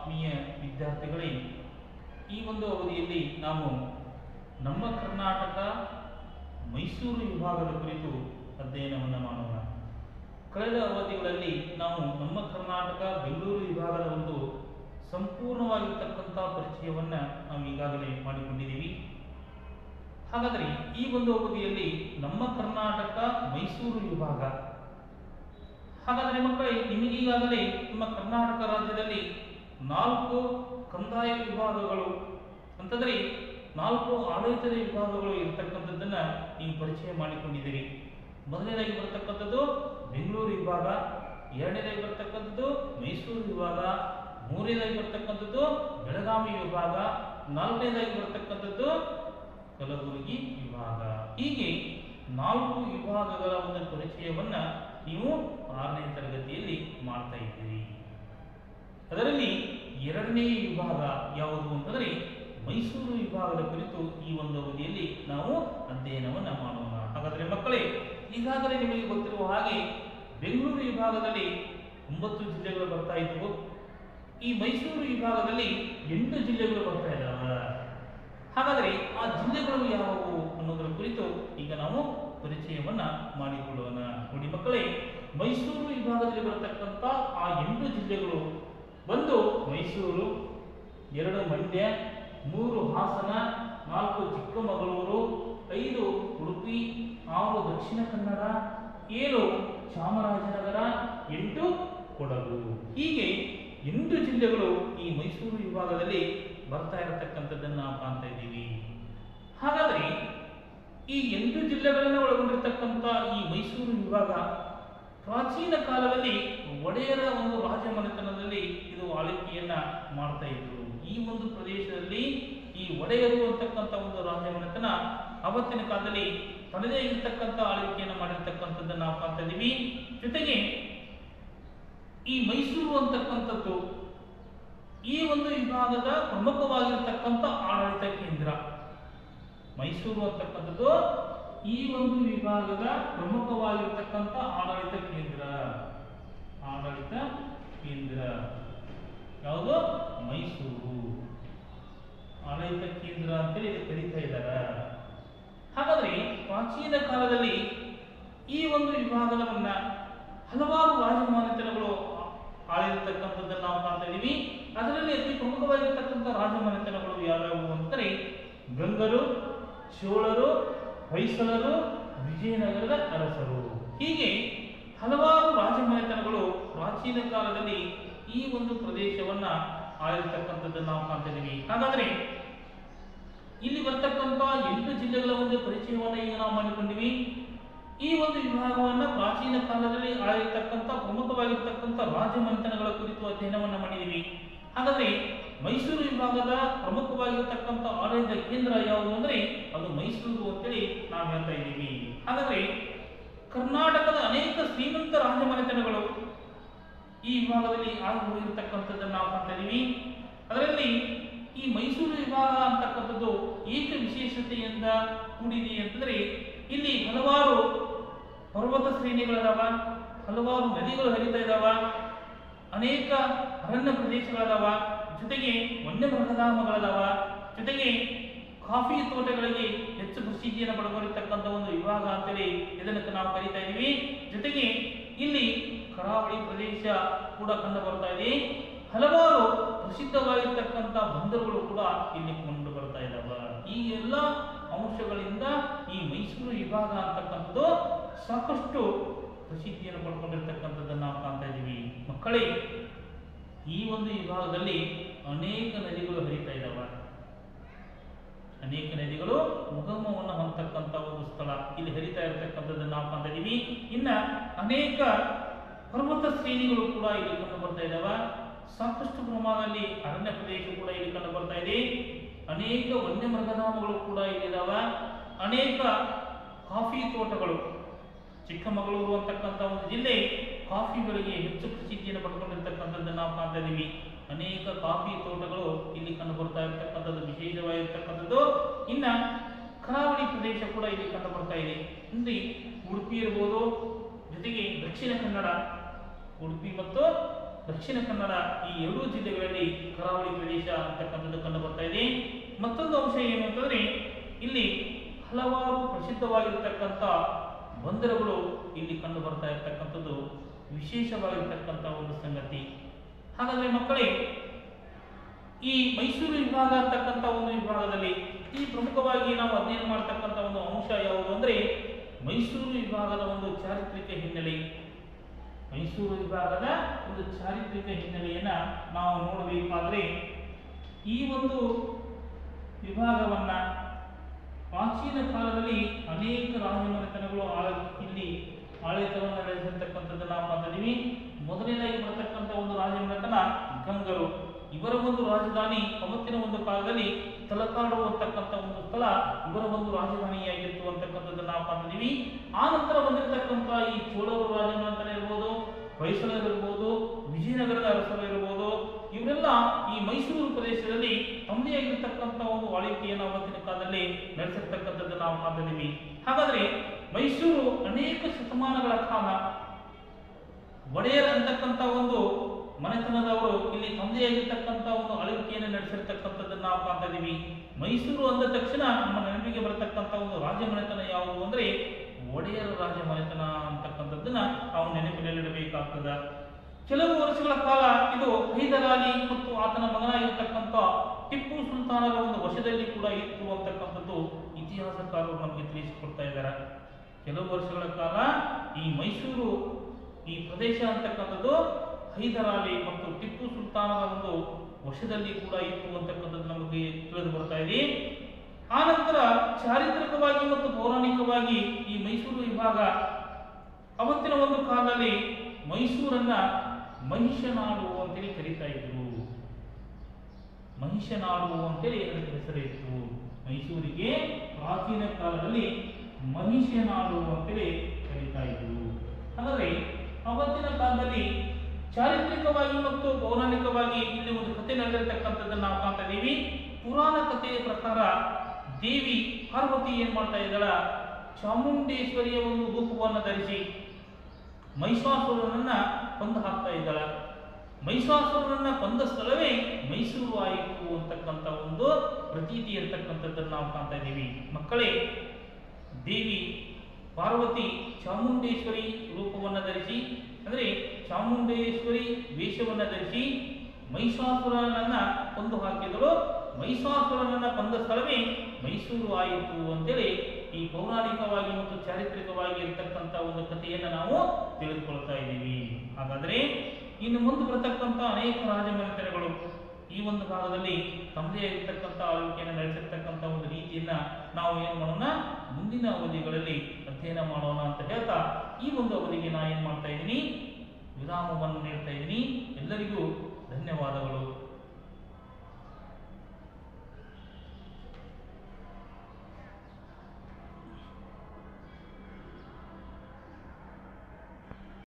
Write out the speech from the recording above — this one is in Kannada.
ಆತ್ಮೀಯ ವಿದ್ಯಾರ್ಥಿಗಳೇ ಈ ಒಂದು ಅವಧಿಯಲ್ಲಿ ನಾವು ನಮ್ಮ ಕರ್ನಾಟಕ ಮೈಸೂರು ವಿಭಾಗದ ಕುರಿತು ಅಧ್ಯಯನವನ್ನು ಮಾಡೋಣ ಕಳೆದ ಅವಧಿಗಳಲ್ಲಿ ನಾವು ನಮ್ಮ ಕರ್ನಾಟಕ ಬೆಂಗಳೂರು ವಿಭಾಗದ ಒಂದು ಸಂಪೂರ್ಣವಾಗಿರ್ತಕ್ಕಂಥ ಪರಿಚಯವನ್ನು ನಾವು ಈಗಾಗಲೇ ಮಾಡಿಕೊಂಡಿದ್ದೀವಿ ಹಾಗಾದರೆ ಈ ಒಂದು ಅವಧಿಯಲ್ಲಿ ನಮ್ಮ ಕರ್ನಾಟಕ ಮೈಸೂರು ವಿಭಾಗ ಹಾಗಾದರೆ ಮಕ್ಕಳೇ ನಿಮಗೀಗಾಗಲೇ ನಿಮ್ಮ ಕರ್ನಾಟಕ ರಾಜ್ಯದಲ್ಲಿ ನಾಲ್ಕು ಕಂದಾಯ ವಿಭಾಗಗಳು ಅಂತಂದರೆ ನಾಲ್ಕು ಆಡಳಿತದ ವಿಭಾಗಗಳು ಇರ್ತಕ್ಕಂಥದ್ದನ್ನು ನೀವು ಪರಿಚಯ ಮಾಡಿಕೊಂಡಿದ್ದೀರಿ ಮೊದಲನೇದಾಗಿ ಬರ್ತಕ್ಕಂಥದ್ದು ಬೆಂಗಳೂರು ವಿಭಾಗ ಎರಡನೇದಾಗಿ ಬರ್ತಕ್ಕಂಥದ್ದು ಮೈಸೂರು ವಿಭಾಗ ಮೂರನೇದಾಗಿ ಬರ್ತಕ್ಕಂಥದ್ದು ಬೆಳಗಾವಿ ವಿಭಾಗ ನಾಲ್ಕನೇದಾಗಿ ಬರ್ತಕ್ಕಂಥದ್ದು ಕಲಬುರಗಿ ವಿಭಾಗ ಹೀಗೆ ನಾಲ್ಕು ವಿಭಾಗಗಳ ಒಂದು ಪರಿಚಯವನ್ನ ನೀವು ಆರನೇ ತರಗತಿಯಲ್ಲಿ ಮಾಡ್ತಾ ಇದ್ದೀರಿ ಅದರಲ್ಲಿ ಎರಡನೇ ವಿಭಾಗ ಯಾವುದು ಅಂತಂದರೆ ಮೈಸೂರು ವಿಭಾಗದ ಕುರಿತು ಈ ಒಂದು ಅವಧಿಯಲ್ಲಿ ನಾವು ಅಧ್ಯಯನವನ್ನು ಮಾಡೋಣ ಹಾಗಾದರೆ ಮಕ್ಕಳೇ ಈಗಾಗಲೇ ನಿಮಗೆ ಗೊತ್ತಿರುವ ಹಾಗೆ ಬೆಂಗಳೂರು ವಿಭಾಗದಲ್ಲಿ ಒಂಬತ್ತು ಜಿಲ್ಲೆಗಳು ಬರ್ತಾ ಇದ್ದವು ಈ ಮೈಸೂರು ವಿಭಾಗದಲ್ಲಿ ಎಂಟು ಜಿಲ್ಲೆಗಳು ಬರ್ತಾ ಇದ್ದಾವೆ ಹಾಗಾದರೆ ಆ ಜಿಲ್ಲೆಗಳು ಯಾವುವು ಅನ್ನೋದರ ಕುರಿತು ಈಗ ನಾವು ಪರಿಚಯವನ್ನ ಮಾಡಿಕೊಳ್ಳೋಣ ನೋಡಿ ಮಕ್ಕಳೇ ಮೈಸೂರು ವಿಭಾಗದಲ್ಲಿ ಬರತಕ್ಕಂಥ ಆ ಎಂಟು ಜಿಲ್ಲೆಗಳು ಒಂದು ಮೈಸೂರು ಎರಡು ಮಂಡ್ಯ ಮೂರು ಹಾಸನ ನಾಲ್ಕು ಚಿಕ್ಕಮಗಳೂರು ಐದು ಉಡುಪಿ ಆರು ದಕ್ಷಿಣ ಕನ್ನಡ ಏಳು ಚಾಮರಾಜನಗರ ಎಂಟು ಕೊಡಗು ಹೀಗೆ ಎಂಟು ಜಿಲ್ಲೆಗಳು ಈ ಮೈಸೂರು ವಿಭಾಗದಲ್ಲಿ ಬರ್ತಾ ಇರತಕ್ಕಂಥದ್ದನ್ನು ನಾವು ಕಾಣ್ತಾ ಇದ್ದೀವಿ ಹಾಗಾದರೆ ಈ ಎಂಟು ಜಿಲ್ಲೆಗಳನ್ನು ಒಳಗೊಂಡಿರ್ತಕ್ಕಂಥ ಈ ಮೈಸೂರು ವಿಭಾಗ ಪ್ರಾಚೀನ ಕಾಲದಲ್ಲಿ ಒಡೆಯರ ಒಂದು ರಾಜಮನೆತನದಲ್ಲಿ ಇದು ಆಳ್ವಿಕೆಯನ್ನ ಮಾಡ್ತಾ ಇದ್ರು ಈ ಒಂದು ಪ್ರದೇಶದಲ್ಲಿ ಈ ಒಡೆಯರು ಅಂತಕ್ಕಂಥ ಒಂದು ರಾಜಮನೆತನ ಅವತ್ತಿನ ಕಾಲದಲ್ಲಿ ತನ್ನದೇ ಇರತಕ್ಕಂಥ ಆಳ್ವಿಕೆಯನ್ನು ಮಾಡಿರ್ತಕ್ಕಂಥದ್ದನ್ನು ನಾವು ಕಾಣ್ತಾ ಇದ್ದೀವಿ ಜೊತೆಗೆ ಈ ಮೈಸೂರು ಅಂತಕ್ಕಂಥದ್ದು ಈ ಒಂದು ವಿಭಾಗದ ಪ್ರಮುಖವಾಗಿರ್ತಕ್ಕಂಥ ಆಡಳಿತ ಕೇಂದ್ರ ಮೈಸೂರು ಅಂತಕ್ಕಂಥದ್ದು ಈ ಒಂದು ವಿಭಾಗದ ಪ್ರಮುಖವಾಗಿರ್ತಕ್ಕಂಥ ಆಡಳಿತ ಕೇಂದ್ರ ಆಡಳಿತ ಕೇಂದ್ರ ಯಾವುದು ಮೈಸೂರು ಆಡಳಿತ ಕೇಂದ್ರ ಅಂತೇಳಿ ಇದು ಕರೀತಾ ಇದ್ದಾರೆ ಹಾಗಾದ್ರೆ ಪ್ರಾಚೀನ ಕಾಲದಲ್ಲಿ ಈ ಒಂದು ವಿಭಾಗವನ್ನ ಹಲವಾರು ರಾಜಮನೆತನಗಳು ಆಳಿರತಕ್ಕಂಥದ್ದನ್ನು ನಾವು ಕಾಣ್ತಾ ಇದ್ದೀವಿ ಅದರಲ್ಲಿ ಅತಿ ಪ್ರಮುಖವಾಗಿರ್ತಕ್ಕಂಥ ರಾಜಮನೆತನಗಳು ಯಾವ್ಯಾವು ಅಂತಂದರೆ ಗಂಗರು ಚೋಳರು ಹೊಯ್ಸಳರು ವಿಜಯನಗರದ ಅರಸರು ಹೀಗೆ ಹಲವಾರು ರಾಜಮನೆತನಗಳು ಪ್ರಾಚೀನ ಕಾಲದಲ್ಲಿ ಈ ಒಂದು ಪ್ರದೇಶವನ್ನ ಆಳಿರ್ತಕ್ಕಂಥದ್ದನ್ನು ನಾವು ಕಾಣ್ತಾ ಇದ್ದೀವಿ ಹಾಗಾದ್ರೆ ಇಲ್ಲಿ ಬರ್ತಕ್ಕಂಥ ಎಂಟು ಜಿಲ್ಲೆಗಳ ಒಂದು ಪರಿಚಯವನ್ನು ಈಗ ನಾವು ಮಾಡಿಕೊಂಡಿವಿ ಈ ಒಂದು ವಿಭಾಗವನ್ನ ಪ್ರಾಚೀನ ಕಾಲದಲ್ಲಿ ಆಳಿರ್ತಕ್ಕಂಥ ಪ್ರಮುಖವಾಗಿರ್ತಕ್ಕಂಥ ರಾಜಮನೆತನಗಳ ಕುರಿತು ಅಧ್ಯಯನವನ್ನು ಮಾಡಿದ್ದೀವಿ ಹಾಗಾದ್ರೆ ಮೈಸೂರು ವಿಭಾಗದ ಪ್ರಮುಖವಾಗಿರ್ತಕ್ಕಂಥ ಆಡಳಿತ ಕೇಂದ್ರ ಯಾವುದು ಅಂದ್ರೆ ಅದು ಮೈಸೂರು ಅಂತೇಳಿ ನಾವು ಹೇಳ್ತಾ ಇದ್ದೀವಿ ಹಾಗಾದ್ರೆ ಕರ್ನಾಟಕದ ಅನೇಕ ಶ್ರೀಮಂತ ರಾಜಮನೆತನಗಳು ಈ ವಿಭಾಗದಲ್ಲಿ ಆಗಿರ್ತಕ್ಕಂಥದ್ದನ್ನು ನಾವು ಕಾಣ್ತಾ ಇದ್ದೀವಿ ಅದರಲ್ಲಿ ಈ ಮೈಸೂರು ವಿಭಾಗ ಅಂತಕ್ಕಂಥದ್ದು ಏಕ ವಿಶೇಷತೆಯಿಂದ ಕೂಡಿದೆ ಅಂತಂದ್ರೆ ಇಲ್ಲಿ ಹಲವಾರು ಪರ್ವತ ಶ್ರೇಣಿಗಳದಾವ ಹಲವಾರು ನದಿಗಳು ಹರಿತಾ ಇದಾವ ಅನೇಕ ಅರಣ್ಯ ಪ್ರದೇಶಗಳದಾವ ಜೊತೆಗೆ ವನ್ಯಮೃಗಧಾಮಗಳದಾವ ಜೊತೆಗೆ ಕಾಫಿ ತೋಟಗಳಿಗೆ ಹೆಚ್ಚು ಪ್ರಸಿದ್ಧಿಯನ್ನು ಪಡ್ಕೊಂಡಿರ್ತಕ್ಕಂಥ ಒಂದು ವಿಭಾಗ ಅಂತೇಳಿ ಇದನ್ನು ನಾವು ಕರೀತಾ ಇದೀವಿ ಜೊತೆಗೆ ಇಲ್ಲಿ ಕರಾವಳಿ ಪ್ರದೇಶ ಕೂಡ ಕಂಡು ಬರ್ತಾ ಇದೆ ಹಲವಾರು ಪ್ರಸಿದ್ಧವಾಗಿರ್ತಕ್ಕಂಥ ಬಂದರುಗಳು ಕೂಡ ಇಲ್ಲಿ ಕಂಡು ಬರ್ತಾ ಇದ್ದಾವ ಈ ಎಲ್ಲ ಅಂಶಗಳಿಂದ ಈ ಮೈಸೂರು ವಿಭಾಗ ಅಂತಕ್ಕಂಥದ್ದು ಸಾಕಷ್ಟು ಪ್ರಸಿದ್ಧಿಯನ್ನು ಪಡ್ಕೊಂಡಿರ್ತಕ್ಕಂಥದ್ದನ್ನು ನಾವು ಕಾಣ್ತಾ ಇದ್ದೀವಿ ಮಕ್ಕಳೇ ಈ ಒಂದು ವಿಭಾಗದಲ್ಲಿ ಅನೇಕ ನದಿಗಳು ಹರಿತಾ ಇದ್ದಾವೆ ಅನೇಕ ನದಿಗಳು ಉಗಮವನ್ನು ಹೊಂದತಕ್ಕಂಥ ಒಂದು ಸ್ಥಳ ಇಲ್ಲಿ ಹರಿತಾ ಇರತಕ್ಕಂಥದ್ದನ್ನು ನಾವು ಕಾಣ್ತಾ ಇದ್ದೀವಿ ಇನ್ನ ಅನೇಕ ಪರ್ವತ ಶ್ರೇಣಿಗಳು ಕೂಡ ಇಲ್ಲಿ ಕಂಡು ಬರ್ತಾ ಇದ್ದಾವೆ ಸಾಕಷ್ಟು ಪ್ರಮಾಣದಲ್ಲಿ ಅರಣ್ಯ ಪ್ರದೇಶ ಕೂಡ ಇಲ್ಲಿ ಕಂಡು ಬರ್ತಾ ಇದೆ ಅನೇಕ ವನ್ಯಮೃಗಧಾಮಗಳು ಕೂಡ ಇಲ್ಲಿದ್ದಾವೆ ಅನೇಕ ಕಾಫಿ ತೋಟಗಳು ಚಿಕ್ಕಮಗಳೂರು ಅಂತಕ್ಕಂಥ ಒಂದು ಜಿಲ್ಲೆ ಕಾಫಿ ಬೆಳೆಗೆ ಹೆಚ್ಚು ಪ್ರಸಿದ್ಧಿಯನ್ನು ಪಡ್ಕೊಂಡಿರ್ತಕ್ಕಂಥದ್ದನ್ನು ನಾವು ಕಾಣ್ತಾ ಇದ್ದೀವಿ ಅನೇಕ ಕಾಫಿ ತೋಟಗಳು ಇಲ್ಲಿ ಕಂಡು ಬರ್ತಾ ಇರತಕ್ಕಂಥದ್ದು ವಿಶೇಷವಾಗಿರ್ತಕ್ಕಂಥದ್ದು ಇನ್ನ ಕರಾವಳಿ ಪ್ರದೇಶ ಕೂಡ ಇಲ್ಲಿ ಕಂಡು ಬರ್ತಾ ಇದೆ ಇಲ್ಲಿ ಉಡುಪಿ ಇರ್ಬೋದು ಜೊತೆಗೆ ದಕ್ಷಿಣ ಕನ್ನಡ ಉಡುಪಿ ಮತ್ತು ದಕ್ಷಿಣ ಕನ್ನಡ ಈ ಎರಡೂ ಜಿಲ್ಲೆಗಳಲ್ಲಿ ಕರಾವಳಿ ಪ್ರದೇಶ ಅಂತಕ್ಕಂಥದ್ದು ಕಂಡು ಬರ್ತಾ ಇದೆ ಮತ್ತೊಂದು ಅಂಶ ಏನು ಅಂತಂದ್ರೆ ಇಲ್ಲಿ ಹಲವಾರು ಪ್ರಸಿದ್ಧವಾಗಿರ್ತಕ್ಕಂಥ ಬಂದರುಗಳು ಇಲ್ಲಿ ಕಂಡು ಬರ್ತಾ ಇರ್ತಕ್ಕಂಥದ್ದು ವಿಶೇಷವಾಗಿರ್ತಕ್ಕಂಥ ಒಂದು ಸಂಗತಿ ಹಾಗಾದ್ರೆ ಮಕ್ಕಳೇ ಈ ಮೈಸೂರು ವಿಭಾಗ ಅಂತಕ್ಕಂಥ ಒಂದು ವಿಭಾಗದಲ್ಲಿ ಈ ಪ್ರಮುಖವಾಗಿ ನಾವು ಅಧ್ಯಯನ ಮಾಡ್ತಕ್ಕಂಥ ಒಂದು ಅಂಶ ಯಾವುದು ಅಂದ್ರೆ ಮೈಸೂರು ವಿಭಾಗದ ಒಂದು ಚಾರಿತ್ರಿಕ ಹಿನ್ನೆಲೆ ಮೈಸೂರು ವಿಭಾಗದ ಒಂದು ಚಾರಿತ್ರಿಕ ಹಿನ್ನೆಲೆಯನ್ನ ನಾವು ನೋಡಬೇಕಾದ್ರೆ ಈ ಒಂದು ವಿಭಾಗವನ್ನ ಪ್ರಾಚೀನ ಕಾಲದಲ್ಲಿ ಅನೇಕ ರಾಜಮನೆತನಗಳು ಆಳ ಇಲ್ಲಿ ಆಡಳಿತವನ್ನು ನಡೆಸಿರ್ತಕ್ಕಂಥದ್ದನ್ನ ನಾವು ಮಾತಾಡಿವಿ ಮೊದಲನೇದಾಗಿ ಬರ್ತಕ್ಕಂಥ ಒಂದು ರಾಜಮನೆತನ ಗಂಗರು ಇವರ ಒಂದು ರಾಜಧಾನಿ ಅವತ್ತಿನ ಒಂದು ಕಾಲದಲ್ಲಿ ತಲಕಾಡು ಅಂತಕ್ಕಂಥ ಒಂದು ಸ್ಥಳ ಇವರ ಒಂದು ರಾಜಧಾನಿಯಾಗಿತ್ತು ಅಂತಕ್ಕಂಥದ್ದನ್ನ ನಾವು ಮಾತಾಡಿವಿ ಆ ನಂತರ ಬಂದಿರತಕ್ಕಂಥ ಈ ಚೋಳರು ರಾಜಮನೆತನ ಇರ್ಬೋದು ಹೊಯ್ಸಳರು ಇರ್ಬೋದು ವಿಜಯನಗರದ ಅರಸರು ಇರ್ಬೋದು ಇವರೆಲ್ಲ ಈ ಮೈಸೂರು ಪ್ರದೇಶದಲ್ಲಿ ತಮ್ಮದೇ ಆಗಿರ್ತಕ್ಕಂಥ ಒಂದು ಆಳ್ವಿಕೆಯನ್ನು ಅವತ್ತಿನ ಕಾಲದಲ್ಲಿ ನಡೆಸಿರ್ತಕ್ಕಂಥದ್ದನ್ನು ನಾವು ಮಾತಾಡಿವಿ ಹಾಗಾದ್ರೆ ಮೈಸೂರು ಅನೇಕ ಶತಮಾನಗಳ ಕಾಲ ಒಡೆಯರ್ ಅಂತಕ್ಕಂಥ ಒಂದು ಮನೆತನದವರು ಇಲ್ಲಿ ತಮ್ಮದೇ ಆಗಿರ್ತಕ್ಕಂಥ ಒಂದು ಆಳ್ವಿಕೆಯನ್ನು ನಡೆಸಿರ್ತಕ್ಕಂಥದ್ದನ್ನು ನಾವು ಕಾಣ್ತಾ ಇದೀವಿ ಮೈಸೂರು ಅಂದ ತಕ್ಷಣ ನಮ್ಮ ನೆನಪಿಗೆ ಬರತಕ್ಕಂಥ ಒಂದು ರಾಜ ಮನೆತನ ಯಾವುದು ಅಂದ್ರೆ ಒಡೆಯರ ರಾಜ ಮನೆತನ ಅಂತಕ್ಕಂಥದ್ದನ್ನ ನಾವು ನೆನಪಿನಲ್ಲಿಡಬೇಕಾಗ್ತದ ಕೆಲವು ವರ್ಷಗಳ ಕಾಲ ಇದು ಹೈದರಾಲಿ ಮತ್ತು ಆತನ ಮಗನಾಗಿರ್ತಕ್ಕಂಥ ಟಿಪ್ಪು ಸುಲ್ತಾನರ ಒಂದು ವಶದಲ್ಲಿ ಕೂಡ ಇತ್ತು ಅಂತಕ್ಕಂಥದ್ದು ಇತಿಹಾಸಕಾರರು ನಮಗೆ ತಿಳಿಸಿಕೊಡ್ತಾ ಇದ್ದಾರೆ ಕೆಲವು ವರ್ಷಗಳ ಕಾಲ ಈ ಮೈಸೂರು ಈ ಪ್ರದೇಶ ಅಂತಕ್ಕಂಥದ್ದು ಹೈದರಾಲಿ ಮತ್ತು ಟಿಪ್ಪು ಸುಲ್ತಾನರ ಒಂದು ವಶದಲ್ಲಿ ಕೂಡ ಇತ್ತು ಅಂತಕ್ಕಂಥದ್ದು ನಮಗೆ ತಿಳಿದು ಬರ್ತಾ ಇದೆ ಆ ನಂತರ ಚಾರಿತ್ರಿಕವಾಗಿ ಮತ್ತು ಪೌರಾಣಿಕವಾಗಿ ಈ ಮೈಸೂರು ವಿಭಾಗ ಅವತ್ತಿನ ಒಂದು ಕಾಲದಲ್ಲಿ ಮೈಸೂರನ್ನ ಮಹಿಷನಾಡು ಅಂತೇಳಿ ಕರೀತಾ ಇದ್ರು ಮಹಿಷನಾಡು ಅಂತೇಳಿ ಅದಕ್ಕೆ ಹೆಸರಿತ್ತು ಮೈಸೂರಿಗೆ ಪ್ರಾಚೀನ ಕಾಲದಲ್ಲಿ ಮಹಿಷನಾಡು ಅಂತೇಳಿ ಕರೀತಾ ಇದ್ರು ಹಾಗಾದ್ರೆ ಅವತ್ತಿನ ಕಾಲದಲ್ಲಿ ಚಾರಿತ್ರಿಕವಾಗಿ ಮತ್ತು ಪೌರಾಣಿಕವಾಗಿ ಇಲ್ಲಿ ಒಂದು ಕಥೆ ನಡೆದಿರ್ತಕ್ಕಂಥದ್ದನ್ನು ನಾವು ಕಾಣ್ತಾ ಇದ್ದೀವಿ ಪುರಾಣ ಕಥೆಯ ಪ್ರಕಾರ ದೇವಿ ಪಾರ್ವತಿ ಏನ್ ಮಾಡ್ತಾ ಇದ್ದಾಳ ಚಾಮುಂಡೇಶ್ವರಿಯ ಒಂದು ರೂಪವನ್ನು ಧರಿಸಿ ಮಹಿಷಾಸುರನನ್ನ ಕೊಂದು ಹಾಕ್ತಾ ಇದ್ದಾಳ ಮಹಿಷಾಸುರನನ್ನ ಕೊಂದ ಸ್ಥಳವೇ ಮೈಸೂರು ಆಯಿತು ಅಂತಕ್ಕಂಥ ಒಂದು ಪ್ರತೀತಿ ಇರತಕ್ಕಂಥದ್ದನ್ನು ನಾವು ಕಾಣ್ತಾ ಇದ್ದೀವಿ ಮಕ್ಕಳೇ ದೇವಿ ಪಾರ್ವತಿ ಚಾಮುಂಡೇಶ್ವರಿ ರೂಪವನ್ನು ಧರಿಸಿ ಅಂದರೆ ಚಾಮುಂಡೇಶ್ವರಿ ವೇಷವನ್ನು ಧರಿಸಿ ಮಹಿಷಾಸುರನನ್ನ ಕೊಂದು ಹಾಕಿದಳು ಮಹಿಷಾಸುರನನ್ನ ಕೊಂದ ಸ್ಥಳವೇ ಮೈಸೂರು ಆಯಿತು ಅಂತೇಳಿ ಈ ಪೌರಾಣಿಕವಾಗಿ ಮತ್ತು ಚಾರಿತ್ರಿಕವಾಗಿ ಇರ್ತಕ್ಕಂಥ ಒಂದು ಕಥೆಯನ್ನು ನಾವು ತಿಳಿದುಕೊಳ್ತಾ ಇದ್ದೀವಿ ಹಾಗಾದ್ರೆ ಇನ್ನು ಮುಂದೆ ಬರತಕ್ಕಂಥ ಅನೇಕ ರಾಜಮನೆತನಗಳು ಈ ಒಂದು ಭಾಗದಲ್ಲಿ ತಮ್ಮದೇ ಆಗಿರ್ತಕ್ಕಂಥ ಆಳ್ವಿಕೆಯನ್ನು ನಡೆಸಿರ್ತಕ್ಕಂಥ ಒಂದು ರೀತಿಯನ್ನ ನಾವು ಏನು ಮಾಡೋಣ ಮುಂದಿನ ಅವಧಿಗಳಲ್ಲಿ ಅಧ್ಯಯನ ಮಾಡೋಣ ಅಂತ ಹೇಳ್ತಾ ಈ ಒಂದು ಅವಧಿಗೆ ನಾನು ಏನು ಮಾಡ್ತಾ ಇದ್ದೀನಿ ವಿರಾಮವನ್ನು ನೀಡ್ತಾ ಇದ್ದೀನಿ ಎಲ್ಲರಿಗೂ ಧನ್ಯವಾದಗಳು